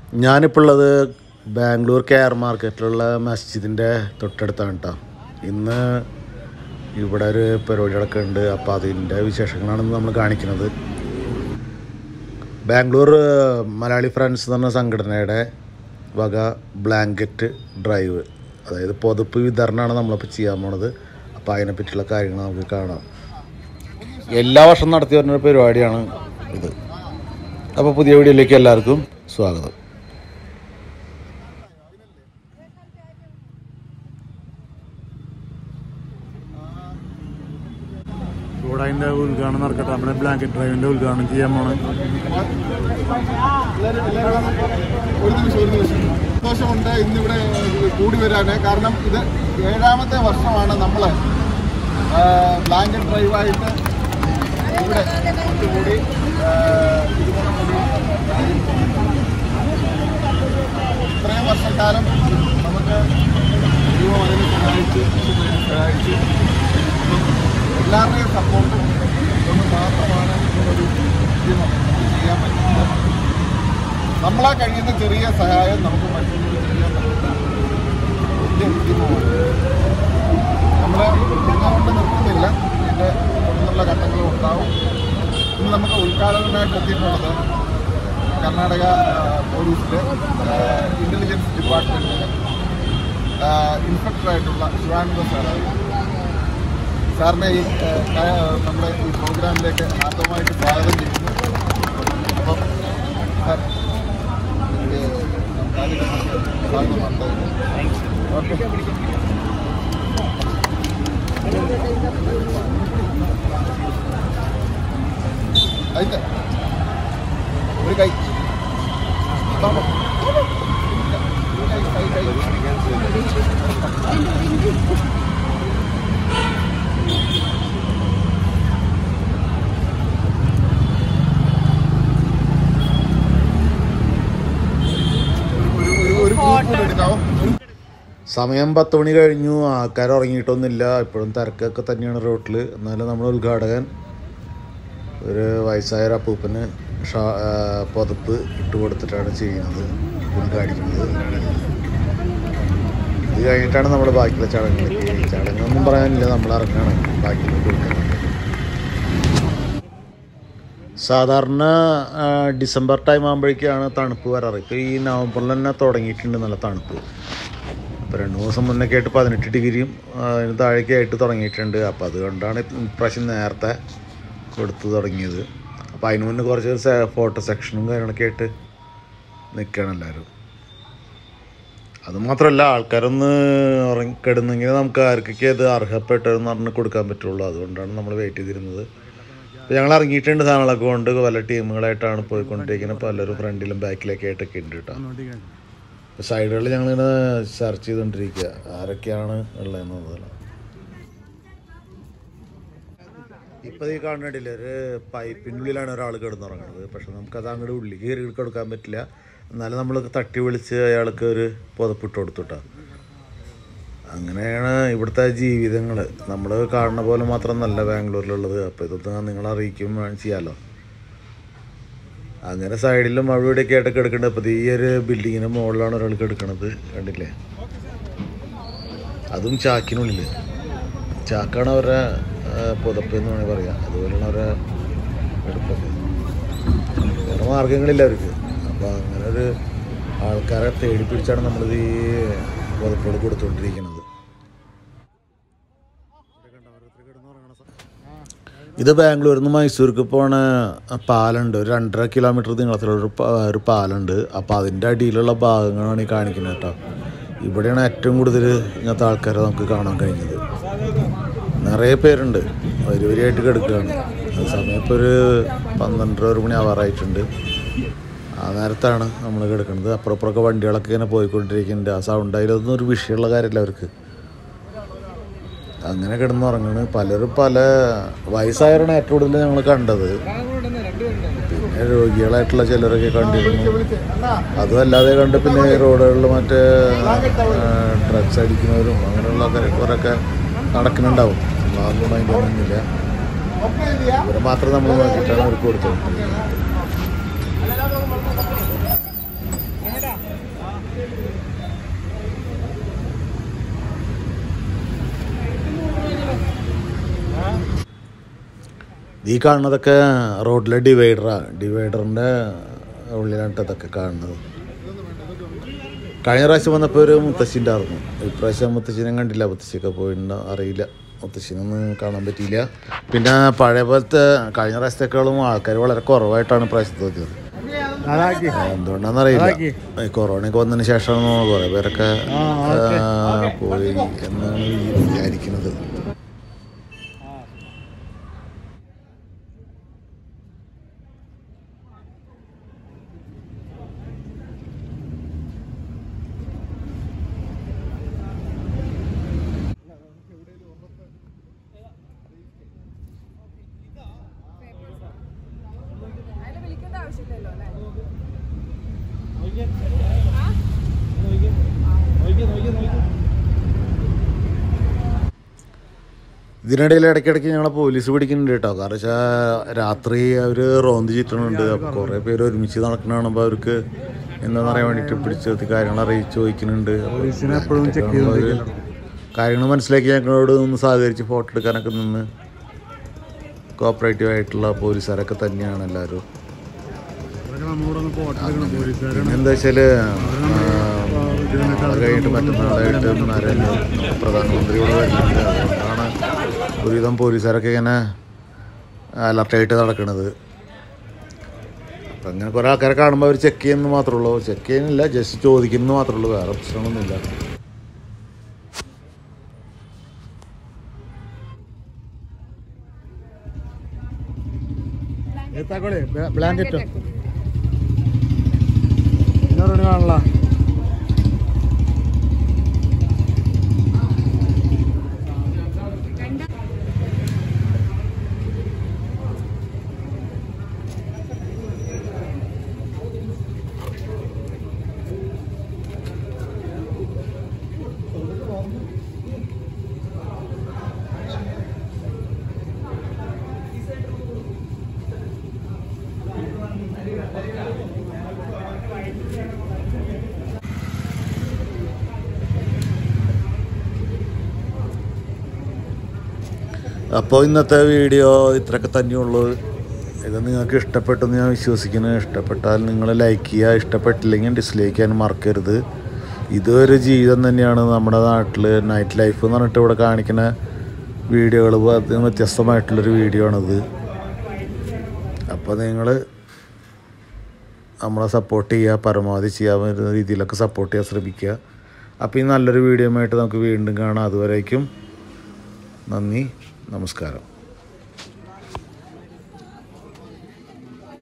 ഞാനിപ്പോൾ ഉള്ളത് ബാംഗ്ലൂർ കെയർ മാർക്കറ്റിലുള്ള മസ്ജിദിൻ്റെ തൊട്ടടുത്താണ് കേട്ടോ ഇന്ന് ഇവിടെ ഒരു പരിപാടികളൊക്കെ ഉണ്ട് അപ്പോൾ അതിൻ്റെ വിശേഷങ്ങളാണ് ഇന്ന് നമ്മൾ കാണിക്കുന്നത് ബാംഗ്ലൂർ മലയാളി ഫ്രണ്ട്സ് എന്ന് പറഞ്ഞ സംഘടനയുടെ വക ബ്ലാങ്കറ്റ് ഡ്രൈവ് അതായത് പുതപ്പ് വിതരണമാണ് നമ്മളിപ്പോൾ ചെയ്യാൻ പോണത് അപ്പോൾ അതിനെപ്പറ്റിയുള്ള കാര്യങ്ങൾ നമുക്ക് കാണാം എല്ലാ വർഷം നടത്തി വരുന്ന ഒരു പരിപാടിയാണ് ഇത് അപ്പോൾ പുതിയ വീഡിയോയിലേക്ക് എല്ലാവർക്കും സ്വാഗതം ഇവിടെ അതിന്റെ ഉദ്ഘാടനം നടക്കട്ടെ നമ്മുടെ ബ്ലാങ്കറ്റ് ഡ്രൈവിന്റെ ഉദ്ഘാടനം ചെയ്യാൻ പോണ് ഒരു നിമിഷം ഒരു നിമിഷം സന്തോഷമുണ്ട് ഇന്നിവിടെ കൂടി വരാന് കാരണം ഇത് ഏഴാമത്തെ വർഷമാണ് നമ്മൾ ബ്ലാങ്കറ്റ് ഡ്രൈവായിട്ട് ഇവിടെ ഒത്തുകൂടി ആ, ഇതുപോലെ കൂടി ഇത്രയും വർഷക്കാലം നമുക്ക് ദൈവം അതിനെ സഹായിച്ച് സഹായിച്ചു എല്ലാവരുടെയും സപ്പോർട്ടും കൊണ്ട് മാത്രമാണ് ഇങ്ങനൊരു ഇത് നമുക്ക് ചെയ്യാൻ പറ്റുന്നത് നമ്മളാ കഴിയുന്ന ചെറിയ സഹായം നമുക്ക് മറ്റുള്ളവർ ചെയ്യാൻ പറ്റുന്ന വലിയ ഉദ്യമമാണ് നമ്മൾ കൊണ്ട് നിർത്തുന്നില്ല ഇതിൻ്റെ തുടർന്നുള്ള ഘട്ടങ്ങളും ഉണ്ടാവും ഇന്ന് നമുക്ക് ഉദ്ഘാടനമായിട്ട് എത്തിയിട്ടുള്ളത് കർണാടക ആ, പോലീസിലെ ഇൻ്റലിജൻസ് ഡിപ്പാർട്ട്മെൻറ്റിലെ ഇൻസ്പെക്ടറായിട്ടുള്ള ശിവാനന്ദ സാറാണ് സാറിനെ ഈ ആ, ക- നമ്മുടെ ഈ പ്രോഗ്രാമിലേക്ക് ആദ്യമായിട്ട് സ്വാഗതം ചെയ്യുന്നു അപ്പം സാർ ഇതിൻ്റെ കാര്യങ്ങൾക്ക് സ്വാഗതമുണ്ട് ഓക്കെ ആയിട്ട് ഒരു കൈ ഇതാണോ? ഒരു കൈ, കൈ, കൈ. ഒരു ഒരു ഒരു ഗ്രൂപ്പ് കൂടെ എടുക്കാവോ ഒരു സമയം പത്ത് മണി കഴിഞ്ഞു ആൾക്കാർ ഉറങ്ങിയിട്ടൊന്നുമില്ല ഇപ്പോഴും തിരക്കൊക്കെ തന്നെയാണ് റോട്ടിൽ എന്നാലും നമ്മുടെ ഉദ്ഘാടകൻ ഒരു വയസ്സായ ഒരു അപ്പൂപ്പന് ഷാ ആ, പുതപ്പ് ഇട്ട് കൊടുത്തിട്ടാണ് ചെയ്യുന്നത് ഉദ്ഘാടിക്കുന്നത് ഇത് കഴിഞ്ഞിട്ടാണ് നമ്മൾ ബാക്കിയുള്ള ചടങ്ങുകളിലേക്ക് ചടങ്ങൊന്നും പറയാനില്ല നമ്മൾ ഇറങ്ങാണ് ബാക്കിയുള്ള കൊടുക്കാൻ സാധാരണ ആ, ഡിസംബർ ടൈം ആകുമ്പോഴേക്കാണ് തണുപ്പ് വരാറ് ഇപ്പോൾ ഈ നവംബറിൽ തന്നെ തുടങ്ങിയിട്ടുണ്ട് നല്ല തണുപ്പ് അപ്പോൾ രണ്ട് മൂന്ന് ദിവസം മുന്നൊക്കെ ആയിട്ട് പതിനെട്ട് ഡിഗ്രിയും ആ, അതിന് താഴേക്ക് ആയിട്ട് തുടങ്ങിയിട്ടുണ്ട് അപ്പോൾ അതുകൊണ്ടാണ് ഇപ്രാവശ്യം നേരത്തെ കൊടുത്തു തുടങ്ങിയത് അപ്പോൾ അതിന് മുന്നേ കുറച്ച് സെ- ഫോട്ടോ സെക്ഷനും കാര്യങ്ങളൊക്കെ ആയിട്ട് നിൽക്കുകയാണ് എല്ലാവരും അതുമാത്രമല്ല ആൾക്കാരൊന്ന് ഉറങ്ങി കിടന്നെങ്കിൽ നമുക്ക് ആർക്കൊക്കെ അത് അർഹപ്പെട്ടതെന്ന് പറഞ്ഞ് കൊടുക്കാൻ പറ്റുള്ളൂ അതുകൊണ്ടാണ് നമ്മൾ വെയിറ്റ് ചെയ്തിരുന്നത് അപ്പോൾ ഞങ്ങൾ ഇറങ്ങിയിട്ടുണ്ട് സാധനങ്ങളൊക്കെ കൊണ്ട് പല ടീമുകളായിട്ടാണ് പോയിക്കൊണ്ടിരിക്കുന്നത് പലരും ഫ്രണ്ടിലും ബാക്കിലൊക്കെ ആയിട്ടൊക്കെ ഉണ്ട് കേട്ടോ ഇപ്പോൾ സൈഡുകളിൽ ഞങ്ങളിങ്ങനെ സെർച്ച് ചെയ്തുകൊണ്ടിരിക്കുക ആരൊക്കെയാണ് ഉള്ളതെന്നുള്ളതല്ല ഇപ്പോൾ ഈ കാണുന്നില്ല ഒരു പൈപ്പിനുള്ളിലാണ് ഒരാൾ കിടന്നുറങ്ങുന്നത് പക്ഷെ നമുക്കത് അങ്ങോട്ട് ഉള്ളിൽ കയറി കൊടുക്കാൻ പറ്റില്ല എന്നാലും നമ്മൾ തട്ടി വിളിച്ച് അയാൾക്ക് ഒരു പുതപ്പിട്ട് കൊടുത്തുട്ടാ അങ്ങനെയാണ് ഇവിടുത്തെ ജീവിതങ്ങൾ നമ്മൾ കാണുന്ന പോലെ മാത്രം നല്ല ബാംഗ്ലൂരിലുള്ളത് അപ്പോൾ ഇതൊന്നും നിങ്ങളെ അറിയിക്കും വേണം ചെയ്യാമല്ലോ അങ്ങനെ സൈഡിലും അവിടെ ഇവിടെയൊക്കെ ആയിട്ട് കിടക്കുന്നുണ്ട് അപ്പോൾ ഈ ഒരു ബിൽഡിങ്ങിന് മുകളിലാണ് ഒരാൾ കിടക്കണത് കണ്ടില്ലേ അതും ചാക്കിനുള്ളിൽ ചാക്കാണ് അവരുടെ ആ, പുതപ്പ് എന്ന് വേണമെങ്കിൽ പറയാം അതുപോലെയാണ് അവരുടെ എടുപ്പൊക്കെ വേറെ മാർഗങ്ങളില്ല അവർക്ക് അപ്പോൾ അങ്ങനെ ഒരു ആൾക്കാരെ തേടി പിടിച്ചാണ് നമ്മളിത് ഈ പുതപ്പുകൾ കൊടുത്തുകൊണ്ടിരിക്കുന്നത് ഇത് ബാംഗ്ലൂരിൽ നിന്ന് മൈസൂർക്ക് പോണ പാലുണ്ട് ഒരു രണ്ടര കിലോമീറ്റർ നീളത്തിലുള്ള ഒരു പ- ഒരു പാലുണ്ട് അപ്പോൾ അതിൻ്റെ അടിയിലുള്ള ഭാഗങ്ങളാണ് ഈ കാണിക്കുന്നത് കേട്ടോ ഇവിടെയാണ് ഏറ്റവും കൂടുതൽ ഇങ്ങനത്തെ ആൾക്കാരെ നമുക്ക് കാണാൻ കഴിഞ്ഞത് നിറയെ പേരുണ്ട് വരി വരിയായിട്ട് കിടക്കുകയാണ് അത് സമയം ഇപ്പോൾ ഒരു പന്ത്രണ്ടര ഒരു മണി ആവാറായിട്ടുണ്ട് ആ നേരത്താണ് നമ്മൾ കിടക്കുന്നത് അപ്പുറപ്പുറമൊക്കെ വണ്ടികളൊക്കെ ഇങ്ങനെ പോയിക്കൊണ്ടിരിക്കുന്നുണ്ട് ആ സൗണ്ട് അതിലൊന്നും ഒരു വിഷയമുള്ള കാര്യമല്ല അവർക്ക് അങ്ങനെ കിടന്നുറങ്ങണ് പലരും പല വയസ്സായവരാണ് ഏറ്റവും കൂടുതൽ ഞങ്ങൾ കണ്ടത് പിന്നെ രോഗികളായിട്ടുള്ള ചിലരൊക്കെ കണ്ടിരുന്നു അതും അല്ലാതെ കണ്ട് പിന്നെ ഈ റോഡുകളിൽ മറ്റേ ഡ്രഗ്സ് അടിക്കുന്നവരും അങ്ങനെയുള്ള കുറേയൊക്കെ നടക്കുന്നുണ്ടാവും നമ്മളതൊന്നും അതിൻ്റെ ഒന്നുമില്ല ഇവരെ മാത്രം നമ്മൾ നോക്കിയിട്ടാണ് അവർക്ക് കൊടുത്തത് ഈ കാണുന്നതൊക്കെ റോഡിലെ ഡിവൈഡറാണ് ഡിവൈഡറിൻ്റെ ഉള്ളിലാണ് ട്ടോ ഇതൊക്കെ കാണുന്നത് കഴിഞ്ഞ പ്രാവശ്യം വന്നപ്പോൾ ഒരു മുത്തശ്ശിൻ്റെ ആയിരുന്നു ഇപ്രാവശ്യം മുത്തശ്ശിനെ കണ്ടില്ല മുത്തശ്ശിയൊക്കെ പോയിട്ടുണ്ടോ അറിയില്ല മുത്തശ്ശിനൊന്നും കാണാൻ പറ്റിയില്ല പിന്നെ പഴയ പോലത്തെ കഴിഞ്ഞ പ്രാവശ്യത്തെക്കാളും ആൾക്കാർ വളരെ കുറവായിട്ടാണ് പ്രാവശ്യത്തെ തോന്നിയത് അതാക്കി എന്തുകൊണ്ടാണെന്നറിയില്ല ഈ കൊറോണയൊക്കെ വന്നതിന് ശേഷമാണ് കുറേ പേരൊക്കെ ആ, ആ, പോയി എന്നാണ് ഈ വിചാരിക്കുന്നത് അതിൽ വിളിക്കേണ്ട ആവശ്യമില്ലല്ലോ അല്ലേ ഇതിനിടയിൽ ഇടയ്ക്കിടയ്ക്ക് ഞങ്ങളെ പോലീസ് പിടിക്കുന്നുണ്ട് കേട്ടോ കാരണം വെച്ചാൽ രാത്രി അവർ റോന്ത് ചുറ്റണുണ്ട് അപ്പോൾ കുറേ പേര് ഒരുമിച്ച് നടക്കണ കാണുമ്പോൾ അവർക്ക് എന്താണെന്ന് അറിയാൻ വേണ്ടിയിട്ട് പിടിച്ച് നിർത്തി കാര്യങ്ങൾ അറിയിച്ച് ചോദിക്കുന്നുണ്ട് പോലീസിനെ എപ്പോഴും ചെക്ക് ചെയ്തോണ്ടിരിക്കണം കാര്യങ്ങൾ മനസ്സിലാക്കി ഞങ്ങളോട് ഒന്ന് സഹകരിച്ച് ഫോട്ടോ എടുക്കാനൊക്കെ നിന്ന് കോപ്പറേറ്റീവ് ആയിട്ടുള്ള പോലീസുകാരൊക്കെ തന്നെയാണ് എല്ലാവരും അതൊക്കെ നമ്മളോടൊന്ന് ഫോട്ടോ എടുക്കണം പോലീസുകാരാണ് പിന്നെ എന്താ വെച്ചാൽ നാളെ കഴിഞ്ഞിട്ട് മറ്റന്നാളായിട്ട് നരേന്ദ്ര പ്രധാനമന്ത്രി ഇവിടെ വരുന്നുണ്ട് അതുകൊണ്ടാണ് ഒരുവിധം പോലീസുകാരൊക്കെ ഇങ്ങനെ അലർട്ടായിട്ട് നടക്കുന്നത് അപ്പം അങ്ങനെ കുറേ ആൾക്കാരെ കാണുമ്പോൾ അവർ ചെക്ക് ചെയ്യുന്നത് മാത്രമേ ഉള്ളൂ ചെക്ക് ചെയ്യുന്നില്ല ജസ്റ്റ് ചോദിക്കുന്നത് മാത്രമേ ഉള്ളൂ വേറെ പ്രശ്നമൊന്നുമില്ല ഏത്താക്കോളെ ബ്ലാങ്കറ്റോ എന്നോട് കാണല അപ്പോൾ ഇന്നത്തെ വീഡിയോ ഇത്രയൊക്കെ തന്നെയുള്ളൂ ഇത് നിങ്ങൾക്ക് ഇഷ്ടപ്പെട്ടെന്ന് ഞാൻ വിശ്വസിക്കുന്നു ഇഷ്ടപ്പെട്ടാൽ നിങ്ങൾ ലൈക്ക് ചെയ്യുക ഇഷ്ടപ്പെട്ടില്ലെങ്കിൽ ഡിസ്ലൈക്ക് ചെയ്യാൻ മറക്കരുത് ഇതൊരു ജീവിതം തന്നെയാണ് നമ്മുടെ നാട്ടിൽ നൈറ്റ് ലൈഫ് എന്ന് പറഞ്ഞിട്ട് ഇവിടെ കാണിക്കുന്ന വീഡിയോകൾ അതിന് വ്യത്യസ്തമായിട്ടുള്ളൊരു വീഡിയോ ആണിത് അപ്പോൾ നിങ്ങൾ നമ്മളെ സപ്പോർട്ട് ചെയ്യുക പരമാവധി ചെയ്യാൻ പറ്റുന്ന രീതിയിലൊക്കെ സപ്പോർട്ട് ചെയ്യാൻ ശ്രമിക്കുക അപ്പോൾ ഈ നല്ലൊരു വീഡിയോ ആയിട്ട് നമുക്ക് വീണ്ടും കാണാം അതുവരേക്കും നന്ദി നമസ്കാരം